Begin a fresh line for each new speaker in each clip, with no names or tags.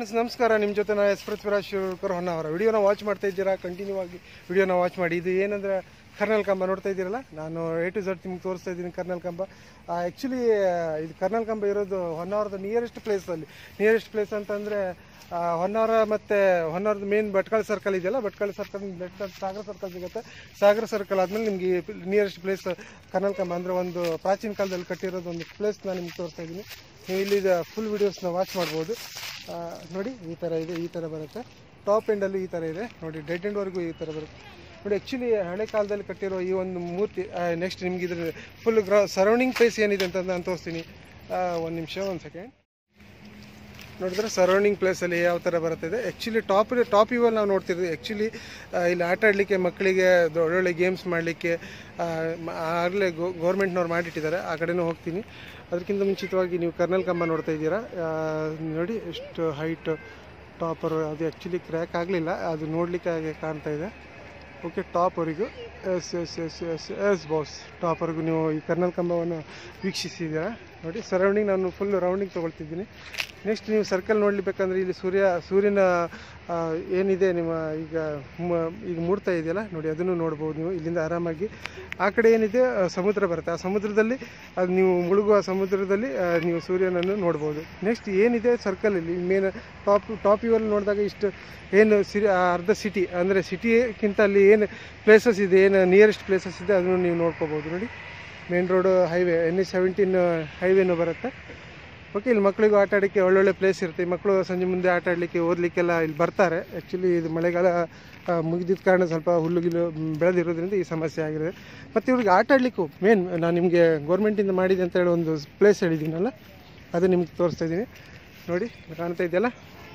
friends ನಮಸ್ಕಾರ ನಿಮ್ಮ ಜೊತೆ ನಾನು ಎಸ್ ಪೃಥ್ವಿರಾಜ್ ಶಿವಕರ್ ಹೊನ್ನಾವರ ವಿಡಿಯೋನ ವಾಚ್ ಮಾಡ್ತಾ ಇದ್ದೀರಾ ಕಂಟಿನ್ಯೂ ಆಗಿ ವಿಡಿಯೋನ ವಾಚ್ ಮಾಡಿ ಇದು ಏನಂದ್ರೆ ಕರ್ನಲ್ ಕಂಬ ನೋಡ್ತಾ ಇದ್ದೀರಲ್ಲ ನಾನು ಎ ಟು ಝಡ್ ನಿಮ್ಗೆ ತೋರಿಸ್ತಾ ಇದ್ದೀನಿ ಕರ್ನಲ್ ಕಂಬ ಆ್ಯಕ್ಚುಲಿ ಇದು ಕರ್ನಲ್ ಕಂಬ ಇರೋದು ಹೊನ್ನಾವರದ ನಿಯರೆಸ್ಟ್ ಪ್ಲೇಸಲ್ಲಿ ನಿಯರೆಸ್ಟ್ ಪ್ಲೇಸ್ ಅಂತಂದರೆ ಹೊನ್ನಾವರ ಮತ್ತು ಹೊನ್ನಾವರದ ಮೇನ್ ಭಟ್ಕಳ ಸರ್ಕಲ್ ಇದೆಯಲ್ಲ ಭಟ್ಕಳ ಸರ್ಕಲ್ ಭಟ್ಕಳ ಸಾಗರ ಸರ್ಕಲ್ ಸಿಗುತ್ತೆ ಸಾಗರ ಸರ್ಕಲ್ ಆದಮೇಲೆ ನಿಮಗೆ ನಿಯರೆಸ್ಟ್ ಪ್ಲೇಸ್ ಕರ್ನಲ್ ಕಂಬ ಅಂದರೆ ಒಂದು ಪ್ರಾಚೀನ ಕಾಲದಲ್ಲಿ ಕಟ್ಟಿರೋದು ಒಂದು ಪ್ಲೇಸ್ ನಾನು ನಿಮ್ಗೆ ತೋರಿಸ್ತಾ ಇದ್ದೀನಿ ನೀವು ಇಲ್ಲಿ ಫುಲ್ ವೀಡಿಯೋಸ್ನ ವಾಚ್ ಮಾಡ್ಬೋದು ಆ, ನೋಡಿ ಈ ಥರ ಇದೆ ಈ ಥರ ಬರುತ್ತೆ ಟಾಪ್ ಎಂಡಲ್ಲಿ ಈ ಥರ ಇದೆ ನೋಡಿ ಡೆಡ್ ಎಂಡ್ವರೆಗೂ ಈ ಥರ ಬರುತ್ತೆ ನೋಡಿ ಆ್ಯಕ್ಚುಲಿ ಹಳೆ ಕಾಲದಲ್ಲಿ ಕಟ್ಟಿರೋ ಈ ಒಂದು ಮೂರ್ತಿ ನೆಕ್ಸ್ಟ್ ನಿಮ್ಗೆ ಇದ್ರ ಫುಲ್ ಗ್ರಾ ಸರೌಂಡಿಂಗ್ ಪ್ಲೇಸ್ ಏನಿದೆ ಅಂತ ನಾನು ತೋರಿಸ್ತೀನಿ ಒಂದು ನಿಮಿಷ ಒಂದು ಸೆಕೆಂಡ್ ನೋಡಿದ್ರೆ ಸರೌಂಡಿಂಗ್ ಪ್ಲೇಸಲ್ಲಿ ಯಾವ ಥರ ಬರುತ್ತಿದೆ ಆ್ಯಕ್ಚುಲಿ ಟಾಪ್ ಟಾಪ್ ಇವಾಗ ನಾವು ನೋಡ್ತಿದ್ವಿ ಆ್ಯಕ್ಚುಲಿ ಇಲ್ಲಿ ಆಟ ಆಡಲಿಕ್ಕೆ ಮಕ್ಕಳಿಗೆ ದೊ- ಒಳ್ಳೊಳ್ಳೆ ಗೇಮ್ಸ್ ಮಾಡಲಿಕ್ಕೆ ಆಗಲೇ ಗೌರ್ಮೆಂಟ್ನವ್ರು ಮಾಡಿಟ್ಟಿದ್ದಾರೆ ಆ ಕಡೆನೂ ಹೋಗ್ತೀನಿ ಅದಕ್ಕಿಂತ ಮುಂಚಿತವಾಗಿ ನೀವು ಕರ್ನಲ್ ಕಂಬ ನೋಡ್ತಾ ಇದ್ದೀರಾ ಆ, ನೋಡಿ ಎಷ್ಟು ಹೈಟ್ ಟಾಪರ್ ಅದು ಆ್ಯಕ್ಚುಲಿ ಕ್ರ್ಯಾಕ್ ಆಗಲಿಲ್ಲ ಅದು ನೋಡಲಿಕ್ಕೆ ಹಾಗೆ ಕಾಣ್ತಾ ಇದೆ ಓಕೆ ಟಾಪ್ವರೆಗೂ yes yes yes yes yes boss ಟಾಪ್ವರೆಗೂ ನೀವು ಈ ಕರ್ನಲ್ ಕಂಬವನ್ನು ವೀಕ್ಷಿಸಿದ್ದೀರಾ ನೋಡಿ ಸರೌಂಡಿಂಗ್ ನಾನು ಫುಲ್ ರೌಂಡಿಂಗ್ ತೊಗೊಳ್ತಿದ್ದೀನಿ ನೆಕ್ಸ್ಟ್ ನೀವು ಸರ್ಕಲ್ ನೋಡಲಿಬೇಕಂದ್ರೆ ಇಲ್ಲಿ ಸೂರ್ಯ ಸೂರ್ಯನ ಆ, ಏನಿದೆ ನಿಮ್ಮ ಈಗ ಮ- ಈಗ ಮೂಡ್ತಾ ಇದೆಯಲ್ಲ ನೋಡಿ ಅದನ್ನು ನೋಡ್ಬೋದು ನೀವು ಇಲ್ಲಿಂದ ಆರಾಮಾಗಿ ಆ ಕಡೆ ಏನಿದೆ ಆ, ಸಮುದ್ರ ಬರುತ್ತೆ ಆ ಸಮುದ್ರದಲ್ಲಿ ಅದು ನೀವು ಮುಳುಗುವ ಸಮುದ್ರದಲ್ಲಿ ಆ, ನೀವು ಸೂರ್ಯನನ್ನು ನೋಡ್ಬೋದು ನೆಕ್ಸ್ಟ್ ಏನಿದೆ ಸರ್ಕಲಲ್ಲಿ ಮೇನ್ ಟಾಪ್ ಟಾಪ್ ಇವಲ್ಲಿ ನೋಡಿದಾಗ ಇಷ್ಟು ಏನು ಸಿರಿ ಆ ಅರ್ಧ ಸಿಟಿ ಅಂದರೆ ಸಿಟಿಗಿಂತ ಅಲ್ಲಿ ಏನು ಪ್ಲೇಸಸ್ ಇದೆ ಏನು ನಿಯರೆಸ್ಟ್ ಪ್ಲೇಸಸ್ ಇದೆ ಅದನ್ನು ನೀವು ನೋಡ್ಕೋಬೋದು ನೋಡಿ main road highway N S seventeen ಹೈವೇನೂ ಬರುತ್ತೆ ಓಕೆ ಇಲ್ಲಿ ಮಕ್ಕಳಿಗೂ ಆಟ ಆಡೋಕ್ಕೆ ಒಳ್ಳೊಳ್ಳೆ ಪ್ಲೇಸ್ ಇರುತ್ತೆ ಈ ಮಕ್ಕಳು ಸಂಜೆ ಮುಂದೆ ಆಟ ಆಡಲಿಕ್ಕೆ ಓದಲಿಕ್ಕೆಲ್ಲ ಇಲ್ಲಿ ಬರ್ತಾರೆ ಆ್ಯಕ್ಚುಲಿ ಇದು ಮಳೆಗಾಲ ಆ, ಮುಗಿದಿದ್ದ ಕಾರಣ ಸ್ವಲ್ಪ ಹುಲ್ಲು ಗಿಲ್ಲು ಮ್, ಬೆಳೆದಿರೋದ್ರಿಂದ ಈ ಸಮಸ್ಯೆ ಆಗಿದೆ ಮತ್ತು ಇವ್ರಿಗೆ ಆಟ ಆಡಲಿಕ್ಕೂ ಮೇನ್ ನಾನು ನಿಮಗೆ ಗೌರ್ಮೆಂಟಿಂದ ಮಾಡಿದೆ ಅಂತ ಹೇಳಿ ಒಂದು ಪ್ಲೇಸ್ ಹೇಳಿದ್ದೀನಲ್ಲ ಅದು ನಿಮ್ಗೆ ತೋರಿಸ್ತಾ ಇದ್ದೀನಿ ನೋಡಿ ಕಾಣ್ತಾ ಇದೆಯಲ್ಲ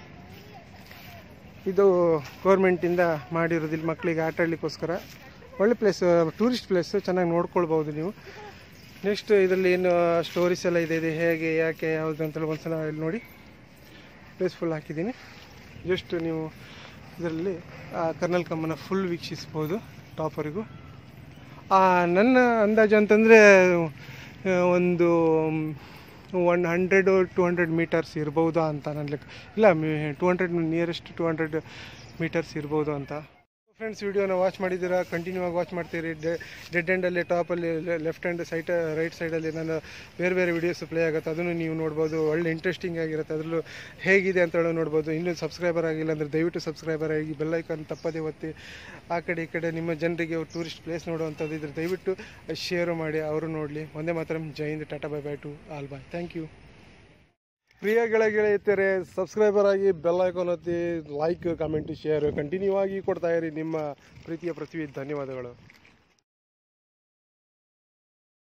ಇದು ಗೌರ್ಮೆಂಟಿಂದ ಮಾಡಿರೋದು ಇಲ್ಲಿ ಮಕ್ಕಳಿಗೆ ಆಟ ಆಡಲಿಕ್ಕೋಸ್ಕರ ಒಳ್ಳೆ ಪ್ಲೇಸ್ ಟೂರಿಸ್ಟ್ ಪ್ಲೇಸ್ ಚೆನ್ನಾಗಿ ನೋಡ್ಕೊಳ್ಬೋದು ನೀವು ನೆಕ್ಸ್ಟ್ ಇದರಲ್ಲಿ ಏನು ಸ್ಟೋರೀಸ್ ಎಲ್ಲ ಇದೆ ಇದು ಹೇಗೆ ಯಾಕೆ ಯಾವುದು ಅಂತೇಳಿ ಒಂದ್ಸಲ ಇಲ್ಲಿ ನೋಡಿ ಪ್ಲೇಸ್ ಫುಲ್ ಹಾಕಿದ್ದೀನಿ ಜಸ್ಟ್ ನೀವು ಇದರಲ್ಲಿ ಕರ್ನಲ್ ಕಮ್ಮನ ಫುಲ್ ವೀಕ್ಷಿಸ್ಬೋದು ಟಾಪರಿಗೂ ನನ್ನ ಅಂದಾಜು ಅಂತಂದರೆ ಒಂದು one hundred two hundred metres ಇರ್ಬೋದಾ ಅಂತ ನನ್ನ ಲೆಕ್ಕ ಇಲ್ಲ two hundred nearest two hundred metres ಇರ್ಬೋದು ಅಂತ ಫ್ರೆಂಡ್ಸ್ ವಿಡಿಯೋನ ವಾಚ್ ಮಾಡಿದ್ದೀರಾ ಕಂಟಿನ್ಯೂ ಆಗಿ ವಾಚ್ ಮಾಡ್ತೀರಿ ಡೆಡ್ ಎಂಡಲ್ಲಿ ಟಾಪಲ್ಲಿ ಲೆಫ್ಟ್ ಹ್ಯಾಂಡ್ ಸೈಡ್ ರೈಟ್ ಸೈಡಲ್ಲಿ ನಾನು ಬೇರೆ ಬೇರೆ ವೀಡಿಯೋಸ್ ಪ್ಲೇ ಆಗುತ್ತೆ ಅದನ್ನು ನೀವು ನೋಡ್ಬೋದು ಒಳ್ಳೆ ಇಂಟ್ರೆಸ್ಟಿಂಗ್ ಆಗಿರುತ್ತೆ ಅದರಲ್ಲೂ ಹೇಗಿದೆ ಅಂತ ಹೇಳಿ ನೋಡ್ಬೋದು ಇನ್ನೂ ಸಬ್ಸ್ಕ್ರೈಬರ್ ಆಗಿಲ್ಲ ಅಂದರೆ ದಯವಿಟ್ಟು ಸಬ್ಸ್ಕ್ರೈಬರ್ ಆಗಿ ಬೆಲ್ಲೈಕನ್ ತಪ್ಪದೇ ಒತ್ತಿ ಆ ಕಡೆ ಈ ಕಡೆ ನಿಮ್ಮ ಜನರಿಗೆ ಟೂರಿಸ್ಟ್ ಪ್ಲೇಸ್ ನೋಡುವಂಥದ್ದು ಇದ್ರೆ ದಯವಿಟ್ಟು ಶೇರು ಮಾಡಿ ಅವರು ನೋಡಲಿ ಒಂದೇ ಮಾತ್ರ Jai Hind tata bye bye to all bye thank you ಪ್ರಿಯ ಗೆಳೆಯರೆ ಸಬ್ಸ್ಕ್ರೈಬರ್ ಆಗಿ ಬೆಲ್ ಐಕಾನ್ ಒತ್ತಿ ಲೈಕ್ ಕಮೆಂಟ್ ಶೇರ್ ಕಂಟಿನ್ಯೂ ಆಗಿ ಕೊಡ್ತಾ ಇರಿ ನಿಮ್ಮ ಪ್ರೀತಿಯ ಪೃಥ್ವಿ ಧನ್ಯವಾದಗಳು